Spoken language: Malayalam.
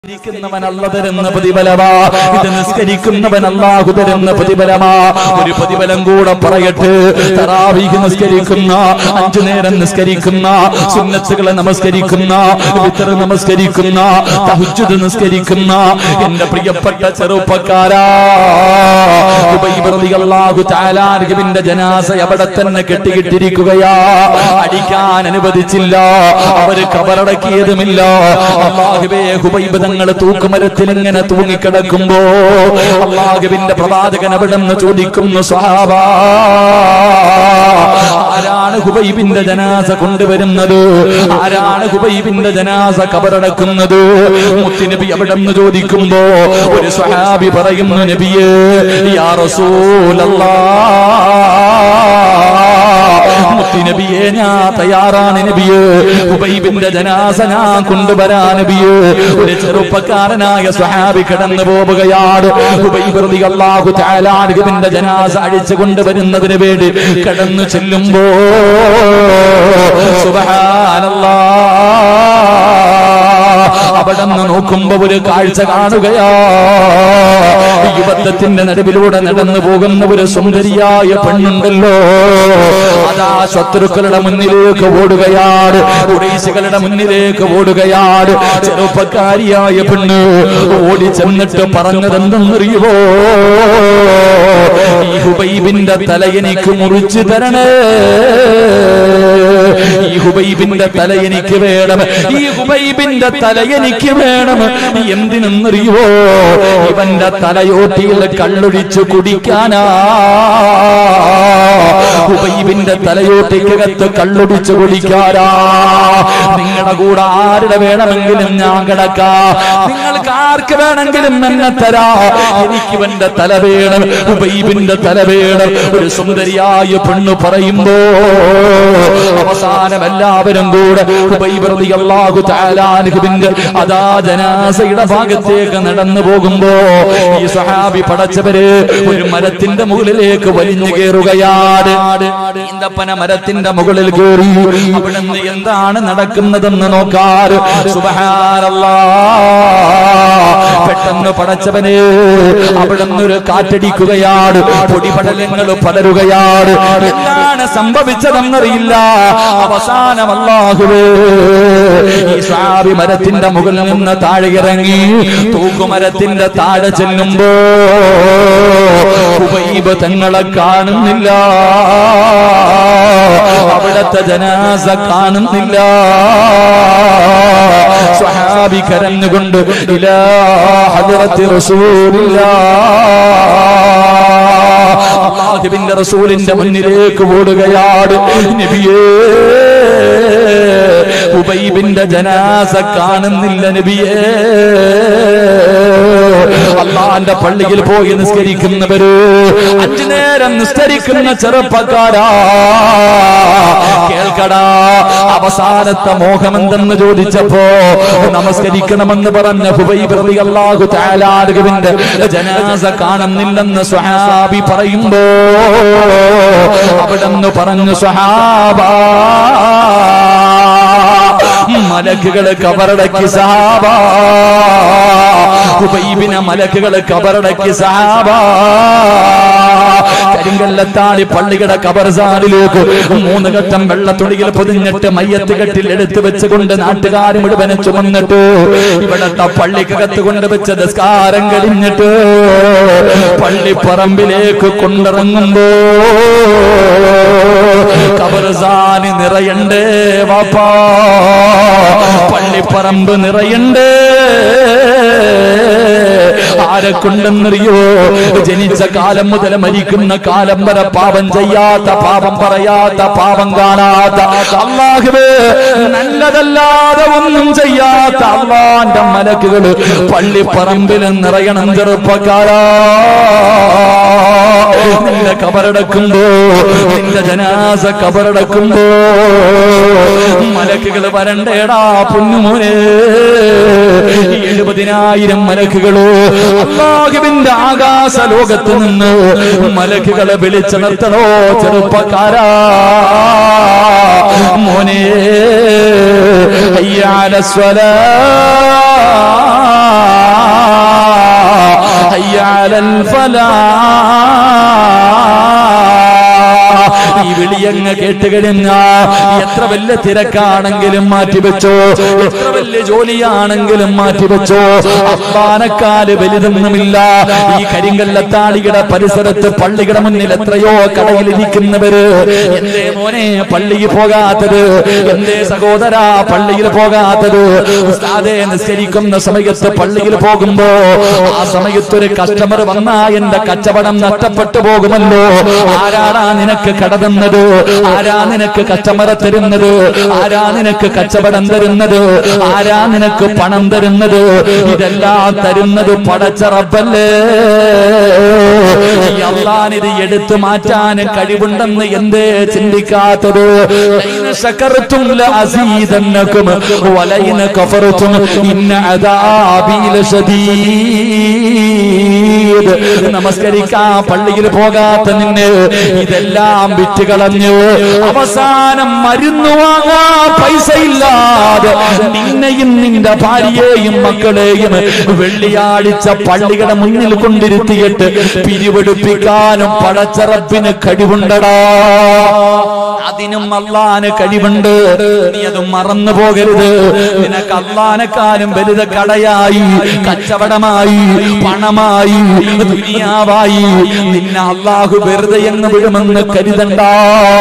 നിസ്കരിക്കുന്നവൻ അല്ല തരുന്ന പ്രതിഫലമാ ഇത് നിസ്കരിക്കുന്നവൻ അല്ലാഹു തരുന്ന പ്രതിഫലമാ ഒരു പ്രതിഫലം കൂടെ പറയട്ടെ തറാവീഹ് നിസ്കരിക്കുന്ന അഞ്ചു നേരം നിസ്കരിക്കുന്ന സുന്നത്തുകളെ നമസ്കരിക്കുന്ന വിത്തർ നമസ്കരിക്കുന്ന തഹജ്ജുദ് നിസ്കരിക്കുന്ന എന്റെ പ്രിയപ്പെട്ട ചെറുപ്പക്കാരാ ഉബൈബ് റളിയല്ലാഹു തആല അൻഹുവിന്റെ ജനാസ അവിടെ തന്നെ കെട്ടിയിട്ടിരിക്കുകയാ അടിക്കാൻ അനുവദിച്ചില്ല അവര് കബറടക്കിയതുമില്ല അള്ളാഹുവേ ഹുബൈബ് തങ്ങൾ തൂക്കുമരത്തിൽ ഇങ്ങനെ തൂങ്ങിക്കിടക്കുമ്പോ അള്ളാഹുവിന്റെ പ്രവാചകൻ അവിടെ നിന്ന് ചോദിക്കുന്നു സ്വഹാബ ആരാണ് ഹുബൈബിന്റെ ജനാസ കൊണ്ടുവരുന്നത് ആരാണ് ഹുബൈബിന്റെ ജനാസ കബറടക്കുന്നത് മുത്തുനബി അവിടെ നിന്ന് ചോദിക്കുമ്പോ ഒരു സ്വഹാബി പറയുന്നു നബിയേ യാ റസൂലല്ലാ മുത്തുനബിയെ ഞാൻ തയ്യാറാണ് നബിയെ ഉബൈബിന്റെ ജനാസ ഞാൻ കൊണ്ടുവരാൻ നബിയെ ഒരു ചെറുപ്പക്കാരനായ സ്വഹാബി കടന്നു പോവുകയാണ് ഉബൈബ് റളിയല്ലാഹു തആല അൻഹുവിന്റെ ജനാസ അഴിച്ചു കൊണ്ടുവരുന്നതിന് വേണ്ടി കടന്നു ചെല്ലുമ്പോ സുബ്ഹാനല്ലാഹ് അവിടെ നിന്ന് നോക്കുമ്പോ ഒരു കാഴ്ച കാണുകയാ യുവത്വത്തിന്റെ നടുവിലൂടെ നടന്നു പോകുന്ന ഒരു സുന്ദരിയായ പെണ്ണുണ്ടല്ലോ അതാ ശത്രുക്കളുടെ മുന്നിലേക്ക് ഓടുകയാണ് ഉറീശകളുടെ മുന്നിലേക്ക് ഓടുകയാണ് ചെറുപ്പക്കാരിയായ പെണ്ണ് ഓടി ചെന്നിട്ട് പറഞ്ഞതെന്തെന്നറിയുമോ ഈ ഹുബൈബിന്റെ തല എനിക്ക് മുറിച്ചു തരണേ ഈ ഹുബൈബിന്റെ തല എനിക്ക് വേണം ഈ ഹുബൈബിന്റെ തല എനിക്ക് വേണം എന്തിനെന്നറിയുവോ ഇവന്റെ തലയോട്ടിയിൽ കള്ളൊഴിച്ചു കുടിക്കാനാ ഹുബൈബിന്റെ തലയോട്ടിക്കകത്ത് കള്ളൊടിച്ചു കുടിക്കാരാ നിങ്ങളുടെ കൂടെ ആരുടെ വേണമെങ്കിലും ഞാൻ കിടക്കാ നിങ്ങൾക്ക് ആർക്ക് വേണമെങ്കിലും എന്നെ തരാ എനിക്ക് ഇവന്റെ തല വേണം ഹുബൈബിന്റെ തല വേണം ഒരു സുന്ദരിയായ പെണ്ണ് പറയുമ്പോ അവസാനം എല്ലാവരും കൂടെ ഹുബൈബ് റളിയല്ലാഹു തആല അൻഹുവിന്റെ അതാ ജനാസയുടെ ഭാഗത്തേക്ക് നടന്നു പോകുമ്പോ ഈ സഹാബി പടച്ചവര് ഒരു മരത്തിന്റെ മുകളിലേക്ക് വലിഞ്ഞു കയറുകയാണ് ഈന്തപ്പന മരത്തിന്റെ മുകളിൽ കയറി അവിടുന്ന് എന്താണ് നടക്കുന്നതെന്ന് നോക്കാറ് സുബഹാനല്ലാ പെട്ടെന്ന് പടച്ചവന് അവിടുന്ന് ഒരു കാറ്റടിക്കുകയാണ് പൊടിപടലങ്ങൾ പടരുകയാണ് എന്താണ് സംഭവിച്ചതെന്നറിയില്ല അവസാനം അല്ലാഹുവേ ഈ സ്വാമി മരത്തിന്റെ മുകളിൽ നിന്ന് താഴെ ഇറങ്ങി തൂക്കുമരത്തിന്റെ താഴെ ചെല്ലുമ്പോ ഉബൈബ് തങ്ങളെ കാണുന്നില്ല അവിടത്തെ ജനാസ കാണുന്നില്ല സ്വഹാബി കരഞ്ഞുകൊണ്ട് ഇലാ ഹദ്റത്തി റസൂലില്ലാ അള്ളാഹുവിന്റെ റസൂലിന്റെ മുന്നിലേക്ക് ഓടുകയാണ് നബിയേ ഉബൈബിന്റെ ജനാസ കാണുന്നില്ല നബിയേ അള്ളാന്റെ പള്ളിയിൽ പോയി നിസ്കരിക്കുന്നവര് അഞ്ചു നേരം നിസ്കരിക്കുന്ന ചെറുപ്പക്കാരാ കേൾക്കടാ അവസാനത്തെ മോഹമെന്തെന്ന് ചോദിച്ചപ്പോ നമസ്കരിക്കണമെന്ന് പറഞ്ഞ ഹുബൈബ് റളിയല്ലാഹു തആല അൻഹുവിന്റെ ജനാസ കാണുന്നില്ലെന്ന് സ്വഹാബി പറയുമ്പോ അവിടെന്ന് പറഞ്ഞു സ്വഹാബാ മലക്കുകള് കബറടക്കി സഹാബ ഹുബൈബിനെ മലക്കുകള് കബറടക്കി സഹാബ കരിങ്കല്ലത്താണി പള്ളിയുടെ കബർസാലിലേക്ക് മൂന്ന് ഘട്ടം വെള്ളത്തുണിയിൽ പൊതിഞ്ഞിട്ട് മയ്യത്ത് കെട്ടിൽ എടുത്തു വെച്ചുകൊണ്ട് നാട്ടുകാർ മുഴുവനെ ചുമന്നിട്ട് ഇവിടത്തെ പള്ളിക്കകത്ത് കൊണ്ടുവച്ച നിസ്കാരം കഴിഞ്ഞിട്ട് പള്ളിപ്പറമ്പിലേക്ക് കൊണ്ടിറങ്ങുമ്പോ കബർസാനി നിറയണ്ടേ വാപ്പാ പള്ളിപ്പറമ്പ് നിറയണ്ടേ ആരെ കൊണ്ടെന്നറിയോ ജനിച്ച കാലം മുതൽ മരിക്കുന്ന കാലം വരെ പാപം ചെയ്യാത്ത പാപം പറയാത്ത പാപം കാണാത്ത അള്ളാഹുവേ നല്ലതല്ലാതെ ഒന്നും ചെയ്യാത്ത അള്ളാന്റെ മലക്കുകൾ പള്ളിപ്പറമ്പിൽ നിറയണം ചെറുപ്പക്കാരാ നിന്റെ കബറടക്കുമ്പോ നിന്റെ ജനാസ കബറടക്കുമ്പോ മലക്കുകൾ വരണ്ടേടാ പൊന്നുമോനെ എഴുപതിനായിരം മലക്കുകളോ അള്ളാഹുവിന്റെ ആകാശ ലോകത്ത് നിന്ന് മലക്കുകളെ വിളിച്ചുണർത്തണോ ചെറുപ്പക്കാരാ മോനെ അയ്യാല സ്വലാ അലൽ ഫലാ ഈ വിളിയങ്ങ് കേട്ടുകഴിഞ്ഞ എത്ര വലിയ തിരക്കാണെങ്കിലും മാറ്റിവെച്ചോ എത്ര വലിയ ജോലിയാണെങ്കിലും മാറ്റിവെച്ചോ അപ്പാനക്കാല് വലുതൊന്നുമില്ല ഈ കരിങ്കല്ലത്താളിയുടെ പരിസരത്ത് പള്ളിയുടെ മുന്നിൽ എത്രയോ കടയിൽ ഇരിക്കുന്നവര് എന്തേ മോനെ പള്ളിയിൽ പോകാത്തത് എന്തേ സഹോദര പള്ളിയിൽ പോകാത്തത് ഉസ്താദെ നിസ്കരിക്കുന്ന സമയത്ത് പള്ളിയിൽ പോകുമ്പോ ആ സമയത്ത് ഒരു കസ്റ്റമർ വന്നാ എന്റെ കച്ചവടം നഷ്ടപ്പെട്ടു പോകുമല്ലോ ആരാടാ നിനക്ക് കട തന്നത് ആരാ നിനക്ക് കച്ചമറ തരുന്നത് ആരാ നിനക്ക് കച്ചവടം തരുന്നത് ആരാ നിനക്ക് പണം തരുന്നത് ഇതെല്ലാം തരുന്നത് പടച്ചറപ്പല്ലേ ഈ അള്ളാനിത് എടുത്തു മാറ്റാൻ കഴിവുണ്ടെന്ന് എന്തേ ചിന്തിക്കാത്തത് ലൈന ശകർത്തും ലഅസീദന്നകും വലൈന കഫർത്തും ഇന്ന അദാബി ലശദീദ് നമസ്കരിക്കാൻ പള്ളിയിൽ പോകാത്ത നിന്നെ ഇതെല്ലാം വിറ്റ് കളഞ്ഞു അവസാനം മരുന്ന് വാങ്ങാ പൈസ ഇല്ലാതെ നിന്നെയും നിന്റെ ഭാര്യയെയും മക്കളെയും വെള്ളിയാഴ്ച പള്ളിയുടെ മുന്നിൽ കൊണ്ടിരുത്തിയിട്ട് പിരിവെടുപ്പിക്കാനും പടച്ചറപ്പിന് കഴിവുണ്ടടാ അതിനും അള്ളാന് കഴിവുണ്ട് നീ അത് മറന്നു പോകരുത് നിനക്ക് അള്ളാനെക്കാളും വലുത് കടയായി കച്ചവടമായി പണമായി ദുനിയാവായി നിന്നെ അള്ളാഹു വെറുതെ എന്ന് വിടുമെന്ന് കരുതണ്ട